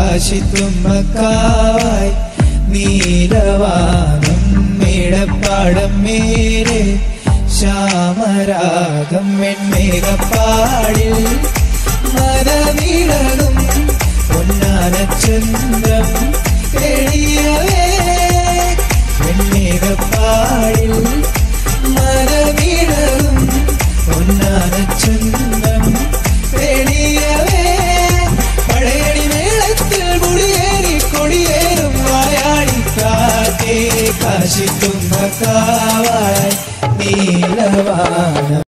കാശിത്തുമ്പക്കാവായി നീലവാനം മേടപ്പാടം മേരെ ശ്യാമരാഗം വെൺമേഘപ്പാടിൽ മരവിടലും പൊന്നാനച്ചന്ദ്രം തെളിയവേ വെൺമേഘപ്പാടിൽ മരവിടലും പൊന്നാനച്ചന്ദ്രം തെളിയവേ പഴയടി മേളത്തിൽ മുടിയേറി കൊടിയേറും വായാടി കാറ്റേ കാശിത്തുമ്പക്കാവായി നീലവാനം